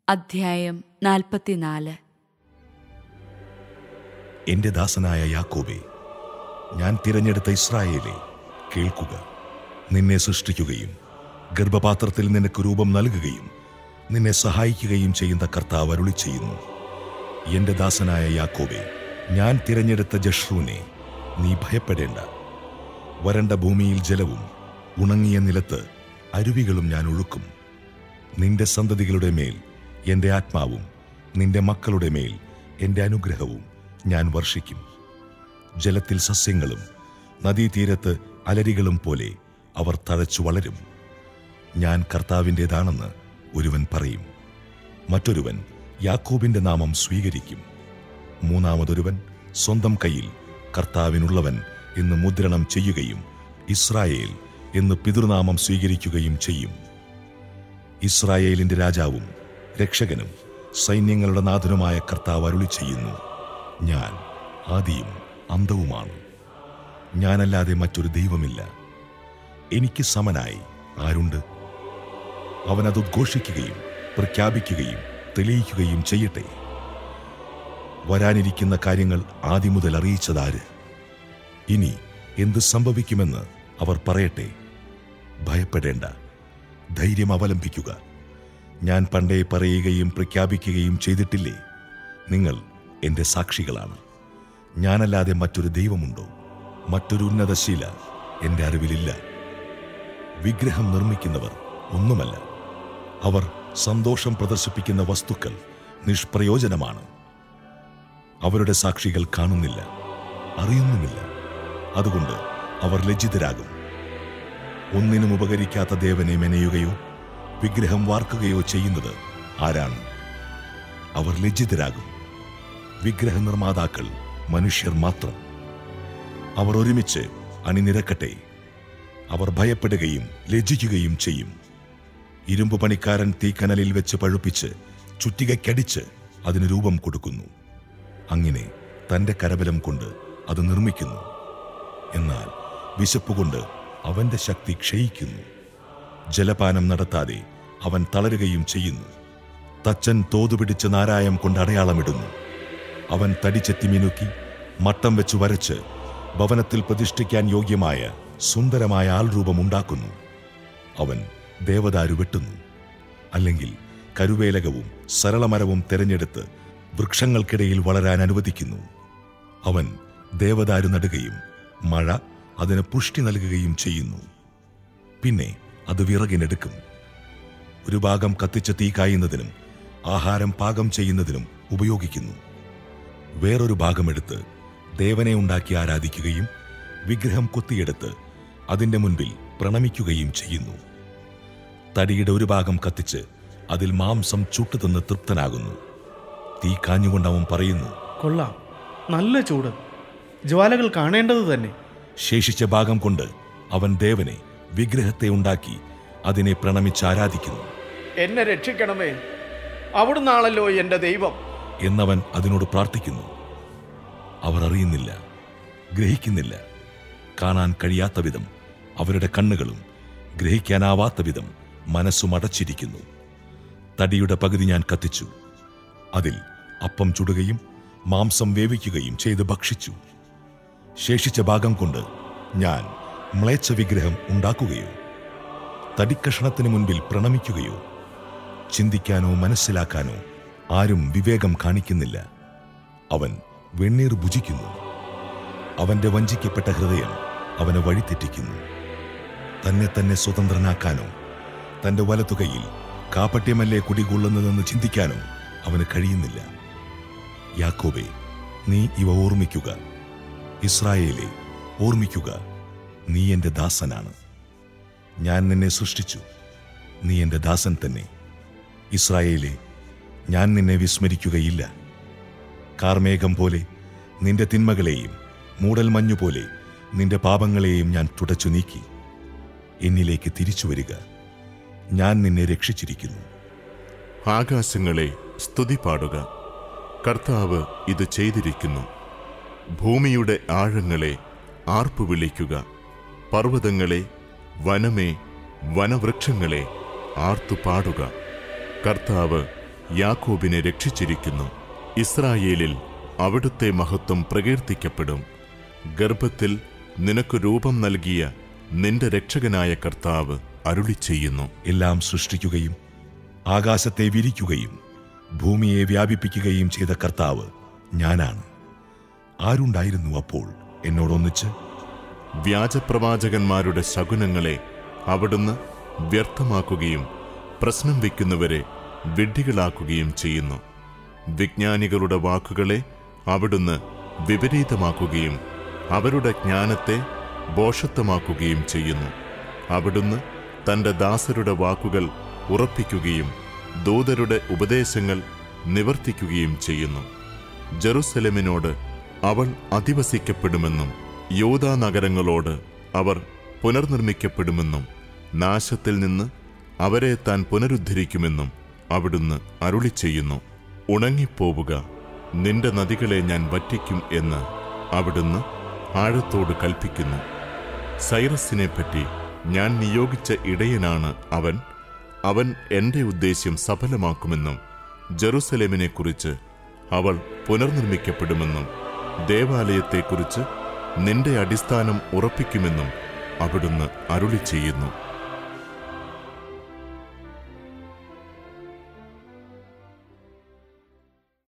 അധ്യായം നാൽപ്പത്തിനാല് എന്റെ ദാസനായ യാക്കോബേ ഞാൻ തിരഞ്ഞെടുത്ത ഇസ്രായേലെ കേൾക്കുക നിന്നെ സൃഷ്ടിക്കുകയും ഗർഭപാത്രത്തിൽ നിനക്ക് രൂപം നൽകുകയും നിന്നെ സഹായിക്കുകയും ചെയ്യുന്ന കർത്താവ് അരുളി ചെയ്യുന്നു എന്റെ ദാസനായ യാക്കോബേ ഞാൻ തിരഞ്ഞെടുത്ത ജഷ്റൂനെ നീ ഭയപ്പെടേണ്ട വരണ്ട ഭൂമിയിൽ ജലവും ഉണങ്ങിയ നിലത്ത് അരുവികളും ഞാൻ ഒഴുക്കും നിന്റെ സന്തതികളുടെ മേൽ എന്റെ ആത്മാവും നിന്റെ മക്കളുടെ മേൽ എന്റെ അനുഗ്രഹവും ഞാൻ വർഷിക്കും ജലത്തിൽ സസ്യങ്ങളും നദീതീരത്ത് അലരികളും പോലെ അവർ തഴച്ചു വളരും ഞാൻ കർത്താവിൻ്റെതാണെന്ന് ഒരുവൻ പറയും മറ്റൊരുവൻ യാക്കോബിന്റെ നാമം സ്വീകരിക്കും മൂന്നാമതൊരുവൻ സ്വന്തം കയ്യിൽ കർത്താവിനുള്ളവൻ എന്ന് മുദ്രണം ചെയ്യുകയും ഇസ്രായേൽ എന്ന് പിതൃനാമം സ്വീകരിക്കുകയും ചെയ്യും ഇസ്രായേലിന്റെ രാജാവും രക്ഷകനും സൈന്യങ്ങളുടെ നാഥനുമായ കർത്താവ് അരുളി ചെയ്യുന്നു ഞാൻ ആദിയും അന്തവുമാണ് ഞാനല്ലാതെ മറ്റൊരു ദൈവമില്ല എനിക്ക് സമനായി ആരുണ്ട് അവൻ അത് ഉദ്ഘോഷിക്കുകയും പ്രഖ്യാപിക്കുകയും തെളിയിക്കുകയും ചെയ്യട്ടെ വരാനിരിക്കുന്ന കാര്യങ്ങൾ ആദ്യം മുതൽ അറിയിച്ചതാര് ഇനി എന്ത് സംഭവിക്കുമെന്ന് അവർ പറയട്ടെ ഭയപ്പെടേണ്ട ധൈര്യം അവലംബിക്കുക ഞാൻ പണ്ടേ പറയുകയും പ്രഖ്യാപിക്കുകയും ചെയ്തിട്ടില്ലേ നിങ്ങൾ എന്റെ സാക്ഷികളാണ് ഞാനല്ലാതെ മറ്റൊരു ദൈവമുണ്ടോ മറ്റൊരു ഉന്നതശീല എന്റെ അറിവിലില്ല വിഗ്രഹം നിർമ്മിക്കുന്നവർ ഒന്നുമല്ല അവർ സന്തോഷം പ്രദർശിപ്പിക്കുന്ന വസ്തുക്കൾ നിഷ്പ്രയോജനമാണ് അവരുടെ സാക്ഷികൾ കാണുന്നില്ല അറിയുന്നുമില്ല അതുകൊണ്ട് അവർ ലജ്ജിതരാകും ഒന്നിനും ഉപകരിക്കാത്ത ദേവനെ മെനയുകയോ വിഗ്രഹം വാർക്കുകയോ ചെയ്യുന്നത് ആരാണ് അവർ ലജ്ജിതരാകും വിഗ്രഹ നിർമ്മാതാക്കൾ മനുഷ്യർ മാത്രം അവർ ഒരുമിച്ച് അണിനിരക്കട്ടെ അവർ ഭയപ്പെടുകയും ലജ്ജിക്കുകയും ചെയ്യും ഇരുമ്പ് പണിക്കാരൻ തീക്കനലിൽ വെച്ച് പഴുപ്പിച്ച് ചുറ്റികയ്ക്കടിച്ച് അതിന് രൂപം കൊടുക്കുന്നു അങ്ങനെ തന്റെ കരബലം കൊണ്ട് അത് നിർമ്മിക്കുന്നു എന്നാൽ വിശപ്പുകൊണ്ട് അവന്റെ ശക്തി ക്ഷയിക്കുന്നു ജലപാനം നടത്താതെ അവൻ തളരുകയും ചെയ്യുന്നു തച്ചൻ തോതുപിടിച്ച് നാരായം കൊണ്ട് അടയാളമിടുന്നു അവൻ തടിച്ചെത്തി മിനുക്കി മട്ടം വെച്ച് വരച്ച് ഭവനത്തിൽ പ്രതിഷ്ഠിക്കാൻ യോഗ്യമായ സുന്ദരമായ ആൾരൂപം ഉണ്ടാക്കുന്നു അവൻ ദേവദാരു വെട്ടുന്നു അല്ലെങ്കിൽ കരുവേലകവും സരളമരവും തിരഞ്ഞെടുത്ത് വൃക്ഷങ്ങൾക്കിടയിൽ വളരാൻ അനുവദിക്കുന്നു അവൻ ദേവദാരു നടുകയും മഴ അതിന് പുഷ്ടി നൽകുകയും ചെയ്യുന്നു പിന്നെ അത് വിറകിനെടുക്കും ഒരു ഭാഗം കത്തിച്ച് തീ കായുന്നതിനും ആഹാരം പാകം ചെയ്യുന്നതിനും ഉപയോഗിക്കുന്നു വേറൊരു ഭാഗമെടുത്ത് ദേവനെ ഉണ്ടാക്കി ആരാധിക്കുകയും വിഗ്രഹം കൊത്തിയെടുത്ത് അതിന്റെ മുൻപിൽ പ്രണമിക്കുകയും ചെയ്യുന്നു തടിയുടെ ഒരു ഭാഗം കത്തിച്ച് അതിൽ മാംസം ചുട്ടുതിന്ന് തൃപ്തനാകുന്നു തീ കാഞ്ഞുകൊണ്ട് അവൻ പറയുന്നു കൊള്ളാം നല്ല ചൂട് ജ്വാലകൾ കാണേണ്ടത് തന്നെ ശേഷിച്ച ഭാഗം കൊണ്ട് അവൻ ദേവനെ വിഗ്രഹത്തെ ഉണ്ടാക്കി അതിനെ പ്രണമിച്ച് ആരാധിക്കുന്നു എന്നെ രക്ഷിക്കണമേ അവിടുന്നാണല്ലോ എൻ്റെ ദൈവം എന്നവൻ അതിനോട് പ്രാർത്ഥിക്കുന്നു അവർ അറിയുന്നില്ല ഗ്രഹിക്കുന്നില്ല കാണാൻ കഴിയാത്ത വിധം അവരുടെ കണ്ണുകളും ഗ്രഹിക്കാനാവാത്ത വിധം മനസ്സും അടച്ചിരിക്കുന്നു തടിയുടെ പകുതി ഞാൻ കത്തിച്ചു അതിൽ അപ്പം ചുടുകയും മാംസം വേവിക്കുകയും ചെയ്ത് ഭക്ഷിച്ചു ശേഷിച്ച ഭാഗം കൊണ്ട് ഞാൻ മ്ലേച്ഛ വിഗ്രഹം ഉണ്ടാക്കുകയോ തടിക്കഷണത്തിന് മുൻപിൽ പ്രണമിക്കുകയോ ചിന്തിക്കാനോ മനസ്സിലാക്കാനോ ആരും വിവേകം കാണിക്കുന്നില്ല അവൻ വെണ്ണീർ ഭുജിക്കുന്നു അവന്റെ വഞ്ചിക്കപ്പെട്ട ഹൃദയം അവനെ വഴിതെറ്റിക്കുന്നു തന്നെ തന്നെ സ്വതന്ത്രനാക്കാനോ തന്റെ വലത്തുകയിൽ കാപ്പട്യമല്ലേ കുടികൊള്ളുന്നതെന്ന് ചിന്തിക്കാനോ അവന് കഴിയുന്നില്ല യാക്കോബേ നീ ഇവ ഓർമ്മിക്കുക ഇസ്രായേലെ ഓർമ്മിക്കുക നീ എന്റെ ദാസനാണ് ഞാൻ നിന്നെ സൃഷ്ടിച്ചു നീ എന്റെ ദാസൻ തന്നെ ഇസ്രായേലെ ഞാൻ നിന്നെ വിസ്മരിക്കുകയില്ല കാർമേഘം പോലെ നിന്റെ തിന്മകളെയും മൂടൽമഞ്ഞു പോലെ നിന്റെ പാപങ്ങളെയും ഞാൻ തുടച്ചു നീക്കി എന്നിലേക്ക് തിരിച്ചു വരിക ഞാൻ നിന്നെ രക്ഷിച്ചിരിക്കുന്നു ആകാശങ്ങളെ സ്തുതി പാടുക കർത്താവ് ഇത് ചെയ്തിരിക്കുന്നു ഭൂമിയുടെ ആഴങ്ങളെ ആർപ്പു വിളിക്കുക പർവ്വതങ്ങളെ വനമേ വനവൃക്ഷങ്ങളെ ആർത്തു പാടുക കർത്താവ് യാക്കോബിനെ രക്ഷിച്ചിരിക്കുന്നു ഇസ്രായേലിൽ അവിടുത്തെ മഹത്വം പ്രകീർത്തിക്കപ്പെടും ഗർഭത്തിൽ നിനക്ക് രൂപം നൽകിയ നിന്റെ രക്ഷകനായ കർത്താവ് അരുളി ചെയ്യുന്നു എല്ലാം സൃഷ്ടിക്കുകയും ആകാശത്തെ വിരിക്കുകയും ഭൂമിയെ വ്യാപിപ്പിക്കുകയും ചെയ്ത കർത്താവ് ഞാനാണ് ആരുണ്ടായിരുന്നു അപ്പോൾ എന്നോടൊന്നിച്ച് വ്യാജപ്രവാചകന്മാരുടെ ശകുനങ്ങളെ അവിടുന്ന് വ്യർത്ഥമാക്കുകയും പ്രശ്നം വയ്ക്കുന്നവരെ വിഡ്ഢികളാക്കുകയും ചെയ്യുന്നു വിജ്ഞാനികളുടെ വാക്കുകളെ അവിടുന്ന് വിപരീതമാക്കുകയും അവരുടെ ജ്ഞാനത്തെ ബോഷത്വമാക്കുകയും ചെയ്യുന്നു അവിടുന്ന് തന്റെ ദാസരുടെ വാക്കുകൾ ഉറപ്പിക്കുകയും ദൂതരുടെ ഉപദേശങ്ങൾ നിവർത്തിക്കുകയും ചെയ്യുന്നു ജെറുസലമിനോട് അവൾ അധിവസിക്കപ്പെടുമെന്നും യോധാ നഗരങ്ങളോട് അവർ പുനർനിർമ്മിക്കപ്പെടുമെന്നും നാശത്തിൽ നിന്ന് അവരെ താൻ പുനരുദ്ധരിക്കുമെന്നും അവിടുന്ന് അരുളി ചെയ്യുന്നു ഉണങ്ങിപ്പോവുക നിന്റെ നദികളെ ഞാൻ വറ്റിക്കും എന്ന് അവിടുന്ന് ആഴത്തോട് കൽപ്പിക്കുന്നു സൈറസിനെ പറ്റി ഞാൻ നിയോഗിച്ച ഇടയനാണ് അവൻ അവൻ എന്റെ ഉദ്ദേശ്യം സഫലമാക്കുമെന്നും ജെറുസലേമിനെക്കുറിച്ച് അവൾ പുനർനിർമ്മിക്കപ്പെടുമെന്നും ദേവാലയത്തെക്കുറിച്ച് നിന്റെ അടിസ്ഥാനം ഉറപ്പിക്കുമെന്നും അവിടുന്ന് അരുളി ചെയ്യുന്നു